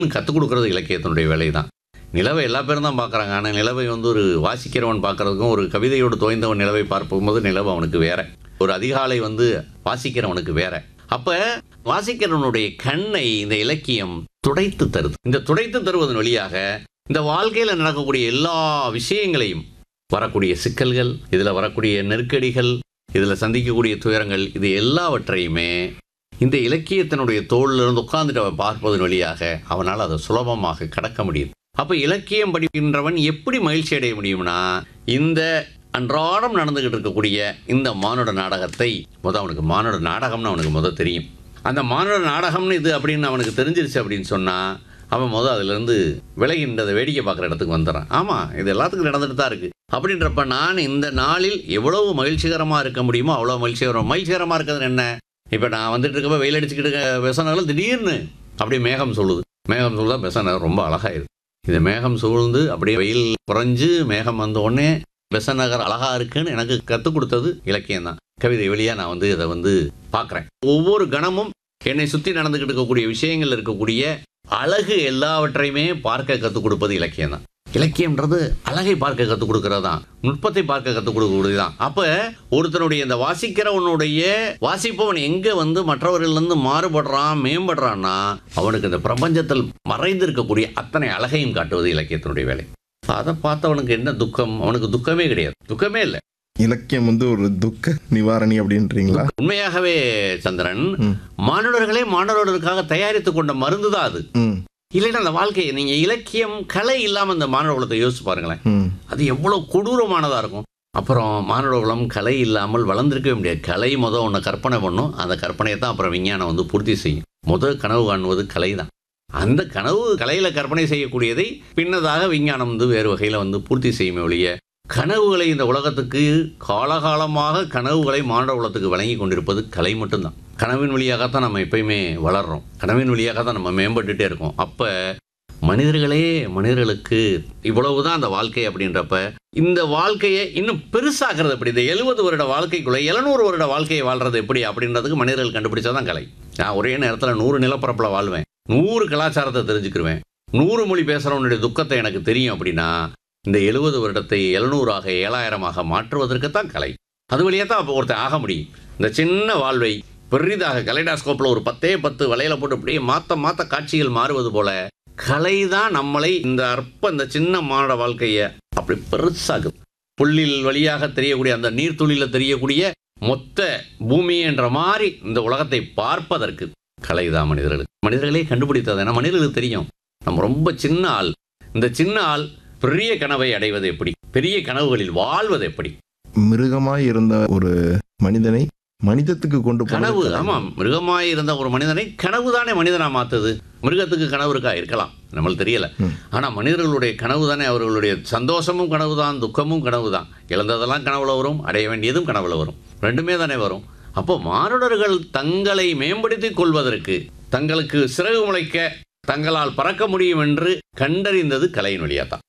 கற்றுக் கொடுக்கறது இலக்கியத்தினுடைய வேலை தான் நிலவை எல்லா பேரும் தான் பார்க்குறாங்க ஆனால் நிலவை வந்து ஒரு வாசிக்கிறவன் பார்க்கறதுக்கும் ஒரு கவிதையோடு தோய்ந்தவன் நிலவை பார்க்கும்போது நிலவு அவனுக்கு வேற ஒரு அதிகாலை வந்து வாசிக்கிறவனுக்கு வேற அப்போ வாசிக்கிறவனுடைய கண்ணை இந்த இலக்கியம் துடைத்து தருது இந்த துடைத்து தருவதன் வழியாக இந்த வாழ்க்கையில் நடக்கக்கூடிய எல்லா விஷயங்களையும் வரக்கூடிய சிக்கல்கள் இதில் வரக்கூடிய நெருக்கடிகள் இதில் சந்திக்கக்கூடிய துயரங்கள் இது எல்லாவற்றையுமே இந்த இலக்கியத்தினுடைய தோளில் இருந்து உட்கார்ந்துட்டு அவன் பார்ப்பதன் வழியாக அவனால் அதை சுலபமாக கடக்க முடியுது அப்போ இலக்கியம் படிக்கின்றவன் எப்படி மகிழ்ச்சி அடைய முடியும்னா இந்த அன்றாடம் நடந்துகிட்டு இருக்கக்கூடிய இந்த மானுட நாடகத்தை முத அவனுக்கு மானுட நாடகம்னு அவனுக்கு முத தெரியும் அந்த மானுட நாடகம்னு இது அப்படின்னு அவனுக்கு தெரிஞ்சிருச்சு அப்படின்னு சொன்னால் அவன் முத அதுலேருந்து விலகின்ற அதை வேடிக்கை பார்க்குற இடத்துக்கு வந்துடுறான் ஆமாம் இது எல்லாத்துக்கும் நடந்துட்டு தான் இருக்குது அப்படின்றப்ப நான் இந்த நாளில் எவ்வளவு மகிழ்ச்சிகரமாக இருக்க முடியுமோ அவ்வளோ மகிழ்ச்சிகரம் மகிழ்ச்சிகரமாக இருக்கிறது என்ன இப்போ நான் வந்துட்டு இருக்கப்ப வெயில் அடிச்சுக்கிட்டு இருக்க பெசனாலும் திடீர்னு அப்படியே மேகம் சொல்லுது மேகம் சொல்லுதா பெசனை ரொம்ப அழகாயிருது இந்த மேகம் சூழ்ந்து அப்படியே வெயில் குறைஞ்சு மேகம் வந்த உடனே பெசநகர் அழகா இருக்குன்னு எனக்கு கற்றுக் கொடுத்தது இலக்கியம் தான் கவிதை வழியாக நான் வந்து இதை வந்து பார்க்குறேன் ஒவ்வொரு கணமும் என்னை சுற்றி நடந்துக்கிட்டு இருக்கக்கூடிய விஷயங்கள் இருக்கக்கூடிய அழகு எல்லாவற்றையுமே பார்க்க கற்றுக் கொடுப்பது இலக்கியம் தான் இலக்கியம்ன்றது அழகை பார்க்க கற்றுக் கொடுக்கறது தான் நுட்பத்தை பார்க்க கற்றுக் கொடுக்கக்கூடியது தான் அப்போ ஒருத்தனுடைய இந்த வாசிக்கிறவனுடைய வாசிப்பவன் எங்கே வந்து மற்றவர்களிலிருந்து மாறுபடுறான் மேம்படுறான்னா அவனுக்கு இந்த பிரபஞ்சத்தில் மறைந்திருக்கக்கூடிய அத்தனை அழகையும் காட்டுவது இலக்கியத்தினுடைய வேலை அதை பார்த்தவனுக்கு என்ன துக்கம் அவனுக்கு துக்கமே கிடையாது துக்கமே இல்லை இலக்கியம் வந்து ஒரு துக்க நிவாரணி அப்படின்றீங்களா உண்மையாகவே சந்திரன் ம். மானுடர்களே மாணவர்களுக்காக தயாரித்து கொண்ட மருந்து தான் அது ம் இல்லைன்னா அந்த வாழ்க்கையை நீங்க இலக்கியம் கலை இல்லாம இந்த மாணவ குலத்தை யோசிச்சு பாருங்களேன் ம் அது எவ்வளவு கொடூரமானதா இருக்கும் அப்புறம் மானுட குலம் கலை இல்லாமல் வளர்ந்திருக்கவே முடியாது கலை முத ஒன்று கற்பனை பண்ணும் அந்த கற்பனையை தான் அப்புறம் விஞ்ஞானம் வந்து பூர்த்தி செய்யும் முத கனவு காணுவது கலை தான் அந்த கனவு கலையில கற்பனை செய்யக்கூடியதை பின்னதாக விஞ்ஞானம் வந்து வேறு வகையில் வந்து பூர்த்தி செய்யுமே ஒழிய கனவுகளை இந்த உலகத்துக்கு காலகாலமாக கனவுகளை மானுட குலத்துக்கு வழங்கி கொண்டிருப்பது கலை மட்டும்தான் கனவின் வழியாகத்தான் நம்ம எப்பயுமே வளர்றோம் கனவின் வழியாக தான் நம்ம மேம்பட்டுட்டே இருக்கோம் அப்போ மனிதர்களே மனிதர்களுக்கு இவ்வளவுதான் அந்த வாழ்க்கை அப்படின்றப்ப இந்த வாழ்க்கையை இன்னும் பெருசாக்குறது எப்படி இந்த எழுபது வருட வாழ்க்கைக்குள்ள எழுநூறு வருட வாழ்க்கையை வாழ்றது எப்படி அப்படின்றதுக்கு மனிதர்கள் கண்டுபிடிச்சாதான் கலை நான் ஒரே நேரத்தில் நூறு நிலப்பரப்பில் வாழ்வேன் நூறு கலாச்சாரத்தை தெரிஞ்சுக்கிருவேன் நூறு மொழி பேசுகிறவனுடைய துக்கத்தை எனக்கு தெரியும் அப்படின்னா இந்த எழுபது வருடத்தை எழுநூறாக ஏழாயிரமாக மாற்றுவதற்குத்தான் கலை அது வழியாக தான் அப்போ ஒருத்தன் ஆக முடியும் இந்த சின்ன வாழ்வை பெரிதாக கலைடாஸ்கோப்பில் ஒரு பத்தே பத்து வலையில போட்டு அப்படியே மாற்ற மாற்ற காட்சிகள் மாறுவது போல கலை தான் நம்மளை இந்த அற்ப இந்த சின்ன மானுட வாழ்க்கையை அப்படி பெருசாகுது புள்ளில் வழியாக தெரியக்கூடிய அந்த நீர்த்துளியில் தெரியக்கூடிய மொத்த பூமி என்ற மாதிரி இந்த உலகத்தை பார்ப்பதற்கு கலை தான் மனிதர்களுக்கு மனிதர்களே கண்டுபிடித்தது ஏன்னா மனிதர்களுக்கு தெரியும் நம்ம ரொம்ப சின்ன ஆள் இந்த சின்ன ஆள் பெரிய கனவை அடைவது எப்படி பெரிய கனவுகளில் வாழ்வது எப்படி மிருகமாய் இருந்த ஒரு மனிதனை மனிதத்துக்கு கொண்டு போனது கனவு கலை. ஆமாம் மிருகமாய் இருந்த ஒரு மனிதனை கனவு தானே மனிதனா மாத்துது மிருகத்துக்கு கனவு இருக்கா இருக்கலாம் நம்மளுக்கு தெரியல ம். ஆனா மனிதர்களுடைய கனவு தானே அவர்களுடைய சந்தோஷமும் கனவு தான் துக்கமும் கனவு தான் இழந்ததெல்லாம் கனவுல வரும் அடைய வேண்டியதும் கனவுல வரும் ரெண்டுமே தானே வரும் அப்போ மானுடர்கள் தங்களை மேம்படுத்திக் கொள்வதற்கு தங்களுக்கு சிறகு முளைக்க தங்களால் பறக்க முடியும் என்று கண்டறிந்தது கலையின் வழியாத்தான்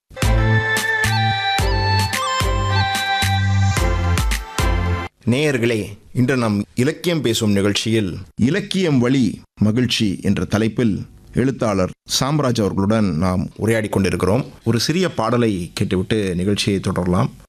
நேயர்களே இன்று நாம் இலக்கியம் பேசும் நிகழ்ச்சியில் இலக்கியம் வழி மகிழ்ச்சி என்ற தலைப்பில் எழுத்தாளர் சாம்ராஜ் அவர்களுடன் நாம் உரையாடி கொண்டிருக்கிறோம் ஒரு சிறிய பாடலை கேட்டுவிட்டு நிகழ்ச்சியை தொடரலாம்